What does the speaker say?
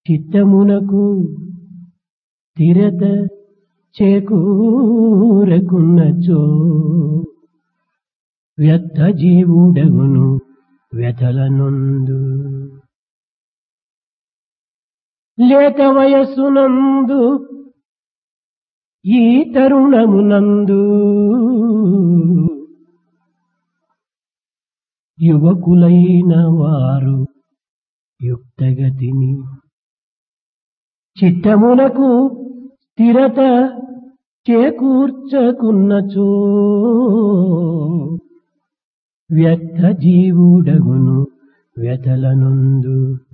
చిత్తమునకు స్థిరత చేకూరకున్నచో వ్యర్థ జీవుడగును వ్యథలనొందు లేత వయస్సునందు ఈ తరుణమునందు యువకులైన వారు యుక్తగతిని చిత్తమునకు స్థిరత చేకూర్చకున్నచో వ్యర్థ జీవుడగును వ్యథలనుందు